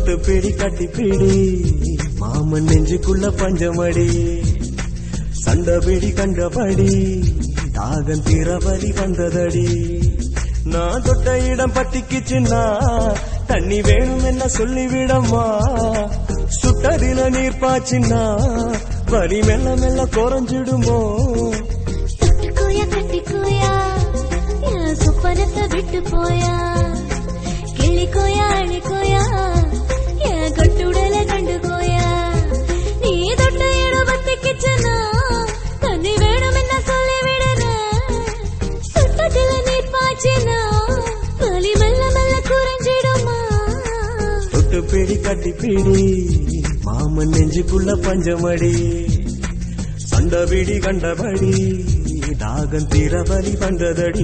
தொட்டு பிடி கட்டி பிடி மாமன் நெஞ்சுக்குள்ள பஞ்சமடி சண்டை பிடி கண்டபடி தாகம் தீரவலி வந்ததடி நான் தொட்ட இடம் பத்திக்குச்சுன்னா தண்ணி வேணும் என்ன சொல்லிவிடம்மா சுட்டதில நீர் பாய்ச்சின்னா வலி மெல்ல மெல்ல குறைஞ்சிடுமோ தொட்டுக்கோயா கட்டிக்கோயா என் சொப்பனத்தை விட்டு போயா கிள்ளிக்கோயா அழிக்கோயா என் கட்டுடல கண்டுக்கோயா நீ தொட்ட இடம் பத்திக்கிச்சுனா தண்ணி வேணும் என்ன சொல்லி விடுன சுட்டத்துல நீர் பாய்ச்சினா வலி மெல்ல மெல்ல குறைஞ்சிடுமா தொட்டு பிடி கட்டி பிடி மாமன் நெஞ்சுக்குள்ள பஞ்சமடி சண்டை பிடி கண்டபடி தாகம் தீரபலி வந்ததடி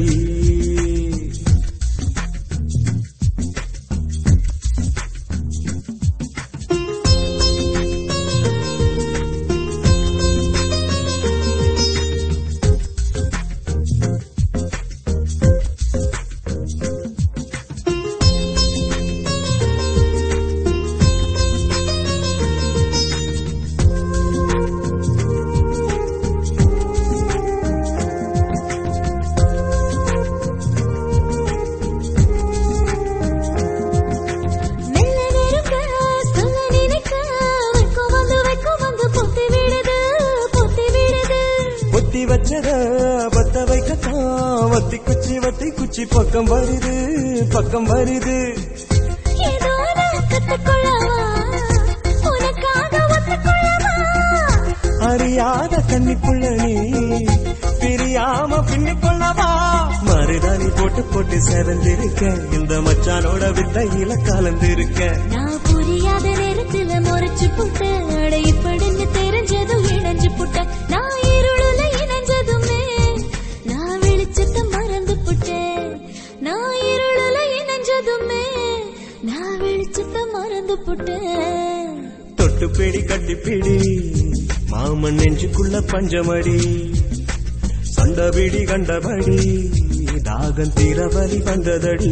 மெல்ல நெருங்க சொல்ல நினைக்க வைக்கோ வந்து வைக்கோ வந்து பொத்தி விடுது பொத்தி விடுது ஒத்தி வச்சத பத்த வைக்கத்தான் வத்தி குச்சி வத்தி குச்சி பக்கம் வருது பக்கம் வருது ஏதோ நான் கத்துக்கொள்ளவா உனக்காக ஒத்துக்கொள்ளவா அறியாத கண்ணிக்குள்ள நீ பிரியாம பின்னிக்கொள்ளவா மருதாணி போட்டு போட்டு செவந்திருக்க இந்த மச்சானோட வித்தையில கலந்திருக்க நான் புரியாத நேரத்துல முறைச்சு புட்ட அட இப்படின்னு தெரிஞ்சதும் இணைஞ்சு புட்ட நான் இருளுல இணைஞ்சதுமே நான் வெளிச்சத்தை மறந்து புட்டேன் நான் இருளுல இணைஞ்சதுமே நான் வெளிச்சத்தை மறந்து புட்டேன் தொட்டு பிடி கட்டி பிடி மாமன் நெஞ்சுக்குள்ள பஞ்சமடி சண்டை பிடி கண்டபடி தாகம் தீரபலி வந்ததடி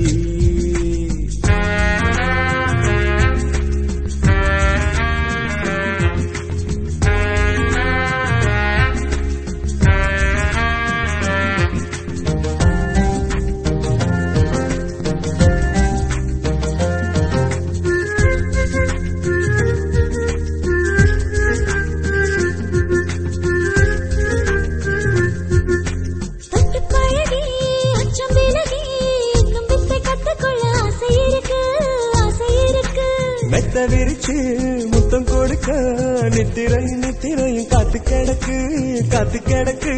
தொட்டு பழகி அச்சம் விலகி இன்னும் வித்தை கத்துக்கொள்ள ஆசை இருக்கு ஆசை இருக்கு மெத்த விரிச்சு முத்தம் கொடுக்க நித்திரை நித்திரையும் காத்து கிடக்கு காத்து கிடக்கு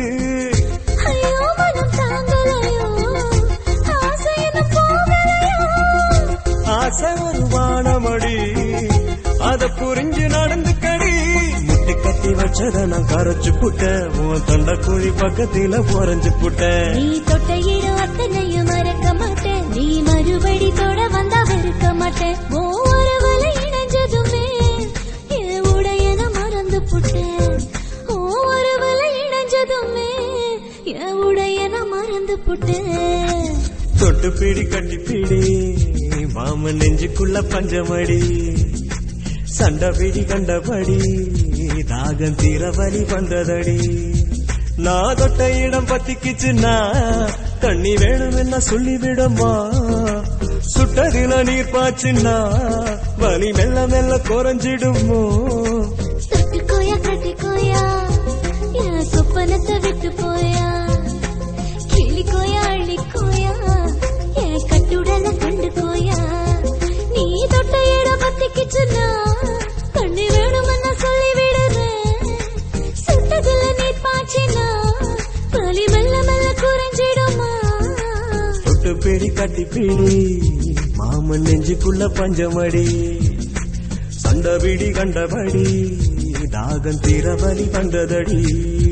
ஐயோ மனம் தாங்கலையோ ஆசை என்ன போகலையோ ஆசை ஒரு வானமடி அத புரிஞ்சு நடந்துக்கடி முட்டி கட்டி வச்சத நான் கரைச்சு புட்டேன் உன் தொண்டை குழி பக்கத்தில பொறஞ்சு புட்டேன் நீ தொட்ட இடம் அத்தனையும் மறக்க மாட்டேன் நீ மறுபடி தொட வந்தா வெறுக்க மாட்டேன் ஓ உறவுல இணைஞ்சதுமே என் உடையன மறந்து புட்டேன் ஓ உறவுல இணைஞ்சதுமே என் உடையன மறந்து புட்டேன் தொட்டு பிடி கட்டி பிடி மாம நெஞ்சுக்குள்ள பஞ்சமடி சண்டை பிடி கண்டபடி தாகம் தீர வலி வந்ததடி நான் தொட்ட இடம் பத்திக்குச்சுன்னா தண்ணி வேணும் என்ன சொல்லிவிடம்மா சுட்டதில நீர் பாய்ச்சின்னா வலி மெல்ல மெல்ல குறைஞ்சிடுமோ தொட்டுக்கோயா கட்டிக்கோயா என் சொப்பனத்தை விட்டு போயா கிளிக்கோயா அள்ளிக்கோயா என் கட்டுடல கண்டுக்கோயா நீ தொட்ட இடம் பத்திக்கிச்சுன்னா தண்ணி வேணும்னு சொல்லி விடுறேன் சுட்டதுல நீர் பாய்ச்சினா வலி மெல்ல மெல்ல குறைஞ்சிடுமா தொட்டு பிடி கட்டி பிடி மாமன் நெஞ்சுக்குள்ள பஞ்சமடி சண்டை பிடி கண்டபடி தாகம் தீர வலி வந்ததடி